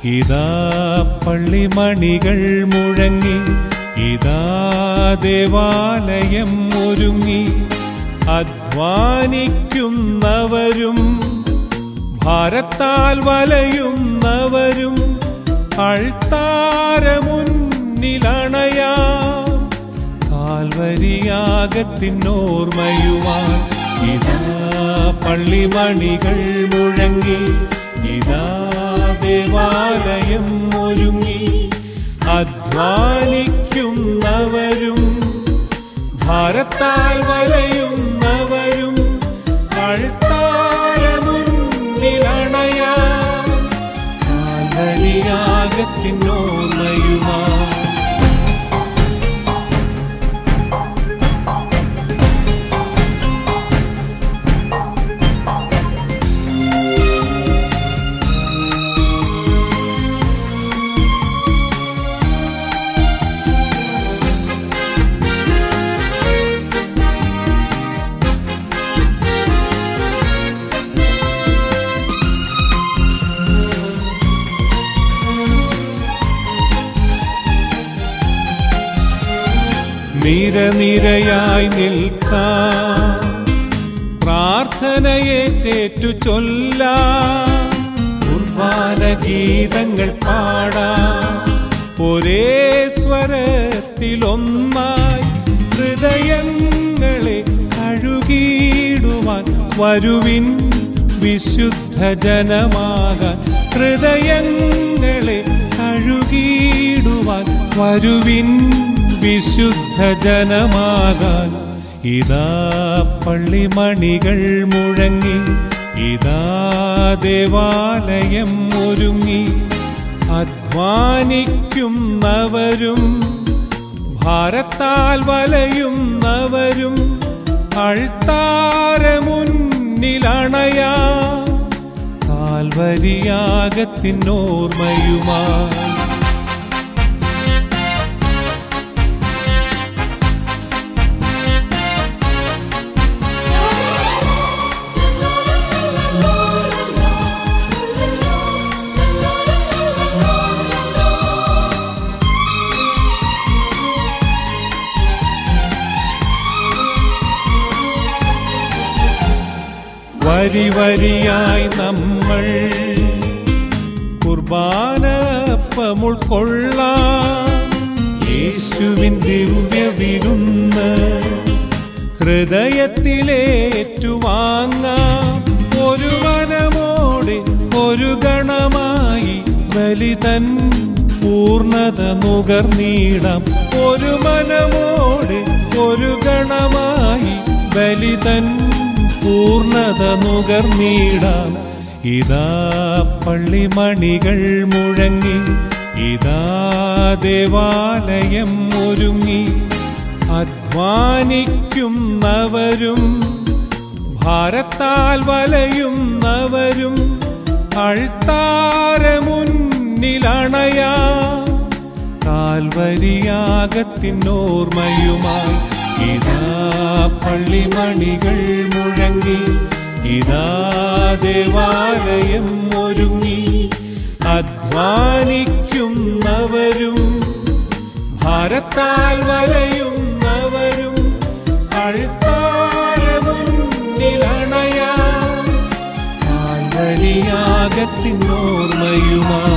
ഇതാ പള്ളിമണികൾ മുഴങ്ങി ഇതാ ദേവാലയം ഒരുങ്ങി അധ്വാനിക്കുന്നവരും ഭാരത്താൽ വലയുന്നവരും അൾത്താരമുന്നിലണയാം കാൽവരിയാകത്തിനോർമ്മയുവാൻ ഇതാ പള്ളിമണികൾ മുഴങ്ങി ഇതാ ദേവാലയം ഒരുങ്ങി അധ്വാനിക്കുന്നവരും ഭാരത്താൽ വലയുന്നവരും അൾത്താരമുന്നിലണയാം കാൽവരിയാകത്തിനോർമ്മയുമാ നിരനിരയായി നിൽക്കാം പ്രാർത്ഥനയേറ്റേറ്റു ചൊല്ലാം കുർബാന ഗീതങ്ങൾ പാടാം ഒരേ സ്വരത്തിലൊന്നായി ഹൃദയങ്ങളെ കഴുകിയിടുവാൻ വരുവിൻ വിശുദ്ധ ജനമാകാൻ ഹൃദയങ്ങളെ കഴുകിയിടുവാൻ വരുവിൻ വിശുദ്ധ ജനമാകാൻ ഇതാ പള്ളിമണികൾ മുഴങ്ങി ഇതാ ദേവാലയം ഒരുങ്ങി അധ്വാനിക്കുന്നവരും ഭാരത്താൽ വലയുന്നവരും അൾത്താരമുന്നിലണയാ കാൽവരിയാകത്തിനോർമ്മയുമായി വരി വരിയായി നമ്മൾ കുർബാനപ്പം ഉൾക്കൊള്ളാം യേശുവിൻ ദിവ്യ വിരുന്ന് ഹൃദയത്തിലേറ്റുവാങ്ങാം ഒരു മനമോടെ ഒരു ഗണമായി ബലിതൻ പൂർണത നുകർന്നീടാം ഒരു മനമോടെ ഒരു ഗണമായി ബലിതൻ പൂർണത നുകർന്നീടാം ഇതാ പള്ളിമണികൾ മുഴങ്ങി ഇതാ ദേവാലയം ഒരുങ്ങി അധ്വാനിക്കുന്നവരും ഭാരത്താൽ വലയുന്നവരും അൾത്താരമുന്നിലണയാ കാൽവരിയാകത്തിനോർമ്മയുമായി ഇതാ പള്ളിമണികൾ മുഴങ്ങി ഇതാ ദേവാലയം ഒരുങ്ങി അധ്വാനിക്കുന്നവരും ഭാരത്താൽ വലയുന്നവരും അഴുത്താരമുന്നിലണയാ കാൽവരിയാകത്തിനോർമ്മയുമാ